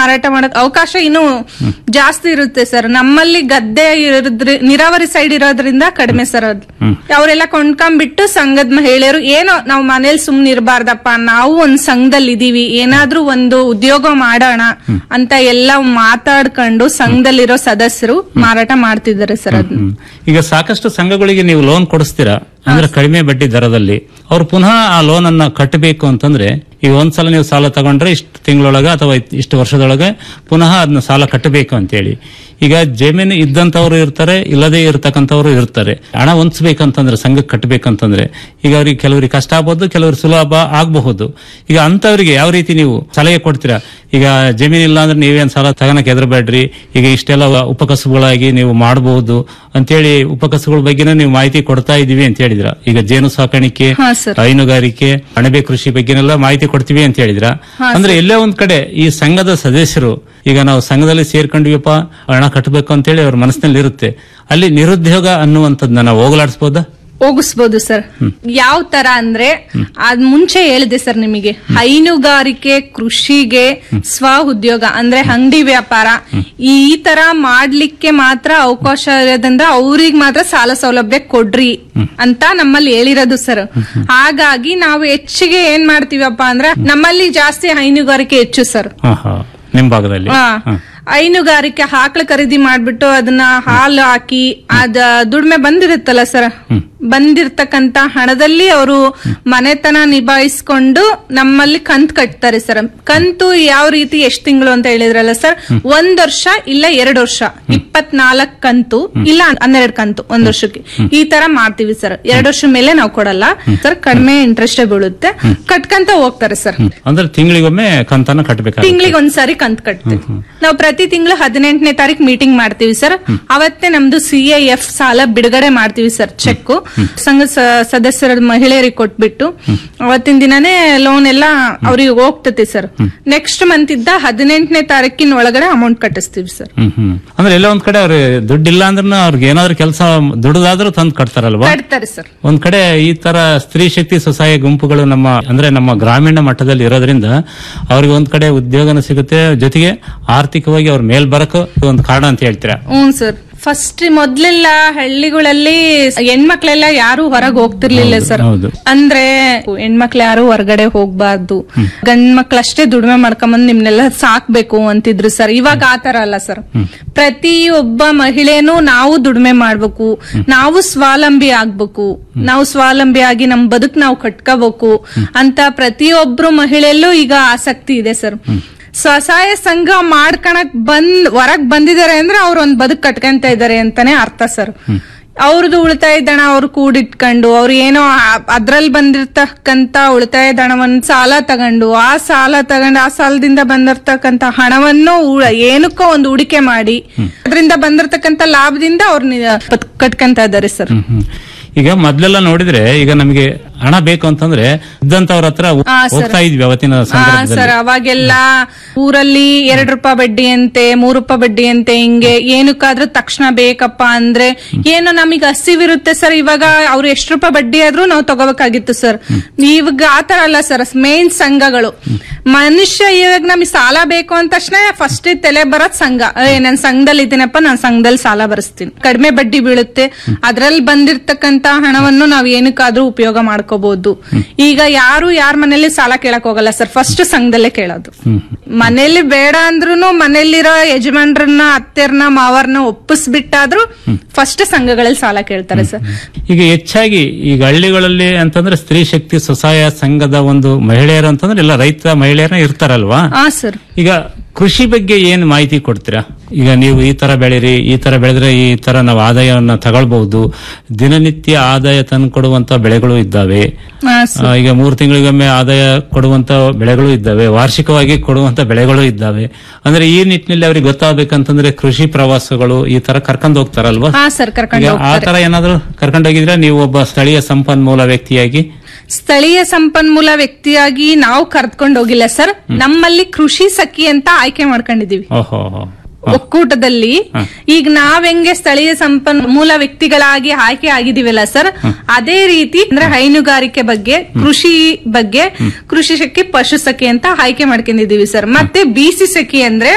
ಮಾರಾಟ ಮಾಡಕ್ ಅವಕಾಶ ಇನ್ನು ಜಾಸ್ತಿ ಇರುತ್ತೆ ಸರ್ ನಮ್ಮಲ್ಲಿ ಗದ್ದೆ ಇರೋದ್ರಿ ನೀರಾವರಿ ಸೈಡ್ ಇರೋದ್ರಿಂದ ಕಡಿಮೆ ಸರ್ ಅದು ಅವರೆಲ್ಲ ಕೊಂಡ್ಕೊಂಡ್ಬಿಟ್ಟು ಸಂಘದ ಮಹಿಳೆಯರು ಏನೋ ನಾವು ಮನೇಲಿ ಸುಮ್ನೆ ಇರಬಾರ್ದಪ್ಪ ನಾವು ಒಂದ್ ಸಂಘದಲ್ಲಿ ಇದೀವಿ ಏನಾದ್ರೂ ಒಂದು ಉದ್ಯೋಗ ಮಾಡೋಣ ಅಂತ ಎಲ್ಲ ಮಾತಾಡ್ಕೊಂಡು ಸಂಘದಲ್ಲಿರೋ ಸದಸ್ಯರು ಮಾರಾಟ ಮಾಡ್ತಿದ್ದಾರೆ ಸರ್ ಅದನ್ನ ಹ್ಮ್. ಈಗ ಸಾಕಷ್ಟು ಸಂಘಗಳಿಗೆ ನೀವು ಲೋನ್ ಕೊಡಿಸ್ತೀರಾ ಅಂದ್ರೆ ಕಡಿಮೆ ಬಡ್ಡಿ ದರದಲ್ಲಿ ಅವ್ರು ಪುನಃ ಆ ಲೋನ್ ಅನ್ನ ಕಟ್ಟಬೇಕು ಅಂತಂದ್ರೆ ಈಗ ಒಂದ್ಸಲ ನೀವು ಸಾಲ ತಗೊಂಡ್ರೆ ಇಷ್ಟು ತಿಂಗಳೊಳಗೆ ಅಥವಾ ಇತ್- ಇಷ್ಟು ವರ್ಷದೊಳಗೆ ಪುನಃ ಅದನ್ನ ಸಾಲ ಕಟ್ಟಬೇಕು ಅಂತೇಳಿ ಈಗ ಜಮೀನು ಇದ್ದಂತವ್ರು ಇರ್ತಾರೆ ಇಲ್ಲದೇ ಇರ್ತಕ್ಕಂಥವ್ರು ಇರ್ತಾರೆ ಹಣ ಹೊಂದ್ಸ್ಬೇಕಂತಂದ್ರೆ ಸಂಘಕ್ಕೆ ಕಟ್ಟಬೇಕಂತಂದ್ರೆ ಈಗ ಅವ್ರಿಗೆ ಕೆಲವರಿಗೆ ಕಷ್ಟ ಆಗ್ಬೋದು ಕೆಲವ್ರಿಗೆ ಸುಲಭ ಆಗಬಹುದು ಈಗ ಅಂತವರಿಗೆ ಯಾವ ರೀತಿ ನೀವು ಸಲಹೆ ಕೊಡ್ತೀರಾ ಈಗ ಜಮೀನ್ ಇಲ್ಲ ಅಂದ್ರೆ ನೀವೇನ್ ಸಾಲ ತಗೋಣಕ್ಕೆ ಹೆದರಬೇಡ್ರಿ ಈಗ ಇಷ್ಟೆಲ್ಲ ಉಪಕಸುಗಳಾಗಿ ನೀವು ಮಾಡಬಹುದು ಅಂತೇಳಿ ಉಪಕಸುಗಳ ಬಗ್ಗೆನೂ ನೀವು ಮಾಹಿತಿ ಕೊಡ್ತಾ ಇದೀವಿ ಅಂತ ಹೇಳಿದ್ರ ಈಗ ಜೇನು ಸಾಕಾಣಿಕೆ ಹಾ, ಸರ್. ಹೈನುಗಾರಿಕೆ ಅಣಬೆ ಕೃಷಿ ಬಗ್ಗೆನೆಲ್ಲ ಮಾಹಿತಿ ಕೊಡ್ತೀವಿ ಅಂತ ಹೇಳಿದ್ರ ಅಂದ್ರೆ ಎಲ್ಲೇ ಒಂದ್ ಕಡೆ ಈ ಸಂಘದ ಸದಸ್ಯರು ಈಗ ನಾವು ಸಂಘದಲ್ಲಿ ಸೇರ್ಕೊಂಡ್ವಿಯಪ್ಪ ಹಣ ಕಟ್ಟಬೇಕು ಅಂತೇಳಿ ಅವ್ರ ಮನಸ್ಸಿನಲ್ಲಿ ಇರುತ್ತೆ ಅಲ್ಲಿ ನಿರುದ್ಯೋಗ ಅನ್ನುವಂಥದ್ದನ್ನ ನಾವು ಹೋಗಲಾಡಿಸಬಹುದಾ ಹೋಗಿಸ್ಬೋದು ಸರ್ ಯಾವ ತರ ಅಂದ್ರೆ ಅದ್ ಮುಂಚೆ ಹೇಳಿದೆ ಸರ್ ನಿಮಗೆ ಹೈನುಗಾರಿಕೆ ಕೃಷಿಗೆ ಸ್ವ ಉದ್ಯೋಗ ಅಂದ್ರೆ ಅಂಗಡಿ ವ್ಯಾಪಾರ ಈ ತರ ಮಾಡ್ಲಿಕ್ಕೆ ಮಾತ್ರ ಅವಕಾಶ ಇರೋದ್ರಿಂದ ಅವ್ರಿಗೆ ಮಾತ್ರ ಸಾಲ ಸೌಲಭ್ಯ ಕೊಡ್ರಿ ಅಂತ ನಮ್ಮಲ್ಲಿ ಹೇಳಿರೋದು ಸರ್ ಹಾಗಾಗಿ ನಾವು ಹೆಚ್ಚಿಗೆ ಏನ್ ಮಾಡ್ತೀವಪ್ಪ ಅಂದ್ರೆ ನಮ್ಮಲ್ಲಿ ಜಾಸ್ತಿ ಹೈನುಗಾರಿಕೆ ಹೆಚ್ಚು ಸರ್ ಹಾ ಹಾ ನಿಮ್ ಭಾಗದಲ್ಲಿ ಹಾ. ಹಾ. ಹೈನುಗಾರಿಕೆ ಆಕಳ ಖರೀದಿ ಮಾಡ್ಬಿಟ್ಟು ಅದನ್ನ ಹಾಲು ಹಾಕಿ ಅದ ದುಡಿಮೆ ಬಂದಿರುತ್ತಲ್ಲ ಸರ್ ಬಂದಿರ್ತಕ್ಕಂತ ಹಣದಲ್ಲಿ ಅವರು ಮನೆತನ ನಿಭಾಯಿಸ್ಕೊಂಡು ನಮ್ಮಲ್ಲಿ ಕಂತ್ ಕಟ್ತಾರೆ ಸರ್ ಕಂತು ಯಾವ ರೀತಿ ಎಷ್ಟ್ ತಿಂಗಳು ಅಂತ ಹೇಳಿದ್ರಲ್ಲ ಸರ್ ಒಂದ್ ವರ್ಷ ಇಲ್ಲ ಎರಡ್ ವರ್ಷ ಇಪ್ಪತ್ನಾಲ್ಕ್ ಕಂತು ಇಲ್ಲ ಹನ್ನೆರಡು ಕಂತು ಒಂದ್ ವರ್ಷಕ್ಕೆ ಈ ತರ ಮಾಡ್ತೀವಿ ಸರ್ ಎರಡ್ ವರ್ಷ ಮೇಲೆ ನಾವು ಕೊಡಲ್ಲ ಸರ್ ಕಡಿಮೆ ಇಂಟ್ರೆಸ್ಟ್ ಬೀಳುತ್ತೆ ಕಟ್ಕಂತ ಹೋಗ್ತಾರೆ ಸರ್ ಅಂದ್ರೆ ತಿಂಗಳಿಗೊಮ್ಮೆ ಕಂತನ್ನ ಕಟ್ಟಬೇಕಾಗುತ್ತೆ ತಿಂಗಳಿಗೆ ಒಂದ್ಸಾರಿ ಕಂತ್ ಕಟ್ತೀವಿ ನಾವು ಪ್ರತಿ ತಿಂಗಳು ಹದಿನೆಂಟನೇ ತಾರೀಕು ಮೀಟಿಂಗ್ ಮಾಡ್ತೀವಿ ಸರ್ ಅವತ್ತೇ ನಮ್ದು ಸಿ ಎಫ್ ಸಾಲ ಬಿಡುಗಡೆ ಮಾಡ್ತೀವಿ ಸರ್ ಚೆಕ್ ಸಂಘ ಸ- ಸದಸ್ಯರ ಮಹಿಳೆಯರಿಗೆ ಕೊಟ್ಬಿಟ್ಟು ಅವತ್ತಿನ ದಿನನೇ ಲೋನ್ ಎಲ್ಲ ಅವ್ರಿಗೆ ಹೋಗ್ತತೆ ಸರ್ ನೆಕ್ಸ್ಟ್ ಮಂತ್ ಇದ್ದ ಹದಿನೆಂಟನೇ ತಾರೀಕಿನ ಒಳಗಡೆ ಅಮೌಂಟ್ ಕಟ್ಟಿಸ್ತೀವಿ ಸರ್ ಹ್ಮ್ ಹ್ಮ್ ಅಂದ್ರೆ ಎಲ್ಲ ಒಂದ್ ಕಡೆ ಅವ್ರಿಗೆ ದುಡ್ಡಿಲ್ಲ ಅಂದ್ರೆ ಅವ್ರಿಗೆ ಏನಾದ್ರು ಕೆಲಸ ದುಡ್ದಾದ್ರೂ ತಂದು ಕಟ್ತಾರಲ್ವಾ ಕಟ್ತಾರೆ ಸರ್ ಒಂದ್ ಕಡೆ ಈ ತರ ಸ್ತ್ರೀ ಶಕ್ತಿ ಸ್ವಸಹಾಯ ಗುಂಪುಗಳು ನಮ್ಮ ಅಂದ್ರೆ ನಮ್ಮ ಗ್ರಾಮೀಣ ಮಟ್ಟದಲ್ಲಿ ಇರೋದ್ರಿಂದ ಅವ್ರಿಗೆ ಒಂದ್ ಕಡೆ ಉದ್ಯೋಗನೂ ಸಿಗುತ್ತೆ ಜೊತೆಗೆ ಆರ್ಥಿಕವಾಗಿ ಅವ್ರ ಮೇಲ್ ಬರಕ್ ಒಂದು ಕಾರಣ ಅಂತ ಹೇಳ್ತೀರಾ ಹ್ಞೂ ಸರ್ ಫಸ್ಟ್ ಮೊದ್ಲೆಲ್ಲ ಹಳ್ಳಿಗಳಲ್ಲಿ ಹೆಣ್ಮಕ್ಳೆಲ್ಲ ಯಾರು ಹೊರಗೆ ಹೋಗ್ತಿರ್ಲಿಲ್ಲ ಸರ್ ಹೌದು. ಅಂದ್ರೆ ಹೆಣ್ಮಕ್ಳು ಯಾರು ಹೊರಗಡೆ ಹೋಗ್ಬಾರ್ದು ಗಂಡ್ ಮಕ್ಳಷ್ಟೇ ದುಡಿಮೆ ಮಾಡ್ಕೊಂಬಂದ್ ನಿಮ್ನೆಲ್ಲ ಸಾಕ್ಬೇಕು ಅಂತಿದ್ರು ಸರ್ ಇವಾಗ ಆತರ ಅಲ್ಲ ಸರ್ ಪ್ರತಿ ಒಬ್ಬ ಮಹಿಳೆನೂ ನಾವು ದುಡಿಮೆ ಮಾಡ್ಬೇಕು ನಾವು ಸ್ವಾವಲಂಬಿ ಆಗ್ಬೇಕು ನಾವು ಸ್ವಾವಲಂಬಿ ಆಗಿ ನಮ್ ಬದುಕ್ ನಾವು ಕಟ್ಕೋಬೇಕು ಅಂತ ಪ್ರತಿಯೊಬ್ರು ಮಹಿಳೆಯಲ್ಲೂ ಈಗ ಆಸಕ್ತಿ ಇದೆ ಸರ್ ಸ್ವಸಹಾಯ ಸಂಘ ಮಾಡ್ಕಣಕ್ ಬಂದ್ ಹೊರಗ್ ಬಂದಿದ್ದಾರೆ ಅಂದ್ರೆ ಅವ್ರು ಒಂದ್ ಬದುಕ್ ಕಟ್ಕೊಂತ ಇದಾರೆ ಅಂತಾನೆ ಅರ್ಥ ಸರ್ ಅವ್ರದ್ದು ಉಳಿತಾಯ ದಣ ಅವ್ರು ಕೂಡಿಟ್ಕೊಂಡು ಅವ್ರು ಏನೋ ಅದ್ರಲ್ಲಿ ಬಂದಿರ್ತಕ್ಕಂತ ಉಳಿತಾಯ ದಣವನ್ನ ಸಾಲ ತಗೊಂಡು ಆ ಸಾಲ ತಗೊಂಡು ಆ ಸಾಲದಿಂದ ಬಂದಿರ್ತಕ್ಕಂತ ಹಣವನ್ನು ಉಳ- ಏನಕ್ಕೋ ಒಂದು ಹೂಡಿಕೆ ಮಾಡಿ ಅದರಿಂದ ಬಂದಿರ್ತಕ್ಕಂತ ಲಾಭದಿಂದ ಅವ್ರ ಕಟ್ಕೊಂತ ಇದಾರೆ ಸರ್ ಹ್ಮ್, ಹ್ಮ್. ಈಗ ಮೊದ್ಲೆಲ್ಲ ನೋಡಿದ್ರೆ ಈಗ ನಮಗೆ ಹಣ ಬೇಕು ಅಂತಂದ್ರೆ ಇದ್ದಂತವ್ರ ಹತ್ರ ಹಾ, ಸರ್. ಹೋಗ್ತಾ ಇದ್ವಿ ಅವತ್ತಿನ ಹಾ ಸಂದರ್ಭದಲ್ಲಿ ಸರ್ ಅವಾಗೆಲ್ಲ ಊರಲ್ಲಿ ಎರಡ್ ರೂಪಾಯಿ ಬಡ್ಡಿ ಅಂತೆ ಮೂರ್ ರೂಪಾಯಿ ಬಡ್ಡಿ ಅಂತೆ ಹಿಂಗೆ ಏನಕ್ಕಾದ್ರೂ ತಕ್ಷಣ ಬೇಕಪ್ಪ ಅಂದ್ರೆ ಏನು ನಮಗೆ ಹಸಿವಿರುತ್ತೆ ಸರ್ ಇವಾಗ ಅವ್ರು ಎಷ್ಟು ರೂಪಾಯಿ ಬಡ್ಡಿ ಆದ್ರೂ ನಾವು ತಗೋಬೇಕಾಗಿತ್ತು ಸರ್ ಇವಾಗ ಆತರ ಅಲ್ಲ ಸರ್ ಮೇನ್ ಸಂಘಗಳು ಮನುಷ್ಯ ಇವಾಗ ನಮಗೆ ಸಾಲ ಬೇಕು ಅಂದ ತಕ್ಷಣ ಫಸ್ಟ್ ತಲೆ ಬರೋದ್ ಸಂಘ ಏ ನನ್ ಸಂಘದಲ್ಲಿ ಇದ್ದೀನಪ್ಪ ನಾನ್ ಸಂಘದಲ್ಲಿ ಸಾಲ ಬರೆಸ್ತೀನಿ ಕಡಿಮೆ ಬಡ್ಡಿ ಬೀಳುತ್ತೆ ಅದ್ರಲ್ಲಿ ಬಂದಿರ್ತಕ್ಕಂತ ಹಣವನ್ನು ನಾವ್ ಏನಕ್ಕಾದ್ರೂ ಉಪಯೋಗ ಮಾಡ್ಕೋಬಹುದು ಈಗ ಯಾರು ಯಾರ ಮನೇಲಿ ಸಾಲ ಕೇಳಕ್ ಹೋಗಲ್ಲ ಸರ್ ಫಸ್ಟ್ ಸಂಘದಲ್ಲೇ ಕೇಳೋದು ಮನೇಲಿ ಬೇಡ ಅಂದ್ರೂ ಮನೇಲಿರೋ ಯಜಮಾನ್ರನ್ನ ಅತ್ತೆರ್ನ ಮಾವರ್ನ ಒಪ್ಪಿಸ್ಬಿಟ್ಟಾದ್ರೂ ಫಸ್ಟ್ ಸಂಘಗಳಲ್ಲಿ ಸಾಲ ಕೇಳ್ತಾರೆ ಸರ್ ಈಗ ಹೆಚ್ಚಾಗಿ ಈಗ ಹಳ್ಳಿಗಳಲ್ಲಿ ಅಂತಂದ್ರೆ ಸ್ತ್ರೀ ಶಕ್ತಿ ಸ್ವಸಹಾಯ ಸಂಘದ ಒಂದು ಮಹಿಳೆಯರು ಅಂತಂದ್ರೆ ಎಲ್ಲ ರೈತ ಮಹಿಳೆಯರನ್ನ ಇರ್ತಾರಲ್ವಾ ಹಾ ಸರ್ ಈಗ ಕೃಷಿ ಬಗ್ಗೆ ಏನ್ ಮಾಹಿತಿ ಕೊಡ್ತೀರಾ ಈಗ ನೀವು ಈ ತರ ಬೆಳೀರಿ ಈ ತರ ಬೆಳೆದ್ರೆ ಈ ತರ ನಾವು ಆದಾಯವನ್ನ ತಗೊಳ್ಬಹುದು ದಿನನಿತ್ಯ ಆದಾಯ ತಂದು ಕೊಡುವಂತ ಬೆಳೆಗಳು ಇದ್ದಾವೆ ಹಾ ಸರ್ ಆ, ಈಗ ಮೂರು ತಿಂಗಳಿಗೊಮ್ಮೆ ಆದಾಯ ಕೊಡುವಂತ ಬೆಳೆಗಳು ಇದ್ದಾವೆ ವಾರ್ಷಿಕವಾಗಿ ಕೊಡುವಂತ ಬೆಳೆಗಳು ಇದ್ದಾವೆ ಅಂದ್ರೆ ಈ ನಿಟ್ಟಿನಲ್ಲಿ ಅವ್ರಿಗೆ ಗೊತ್ತಾಗಬೇಕಂತಂದ್ರೆ ಕೃಷಿ ಪ್ರವಾಸಗಳು ಈ ತರ ಕರ್ಕೊಂಡು ಹೋಗ್ತಾರಲ್ವಾ ಹಾ ಸರ್ ಕರ್ಕೊಂಡು ಈಗ ಆ ಹೋಗ್ತಾರೆ ತರ ಏನಾದ್ರು ಕರ್ಕೊಂಡೋಗಿದ್ರೆ ನೀವು ಒಬ್ಬ ಸ್ಥಳೀಯ ಸಂಪನ್ಮೂಲ ವ್ಯಕ್ತಿಯಾಗಿ ಸ್ಥಳೀಯ ಸಂಪನ್ಮೂಲ ವ್ಯಕ್ತಿಯಾಗಿ ನಾವು ಕರ್ದ್ಕೊಂಡು ಹೋಗಿಲ್ಲ ಸರ್ ನಮ್ಮಲ್ಲಿ ಕೃಷಿ ಸಖಿ ಅಂತ ಆಯ್ಕೆ ಮಾಡ್ಕೊಂಡಿದೀವಿ ಓಹೋ ಒಕ್ಕೂಟದಲ್ಲಿ ಈಗ ನಾವ್ ಹೆಂಗೆ ಸ್ಥಳೀಯ ಸಂಪನ್ಮೂಲ ವ್ಯಕ್ತಿಗಳಾಗಿ ಆಯ್ಕೆ ಆಗಿದೀವಲ್ಲ ಸರ್ ಅದೇ ರೀತಿ ಅಂದ್ರೆ ಹೈನುಗಾರಿಕೆ ಬಗ್ಗೆ ಕೃಷಿ ಬಗ್ಗೆ ಕೃಷಿ ಸಖಿ ಪಶು ಸಖಿ ಅಂತ ಆಯ್ಕೆ ಮಾಡ್ಕೊಂಡಿದೀವಿ ಸರ್ ಮತ್ತೆ ಬಿಸಿ ಸಖಿ ಅಂದ್ರೆ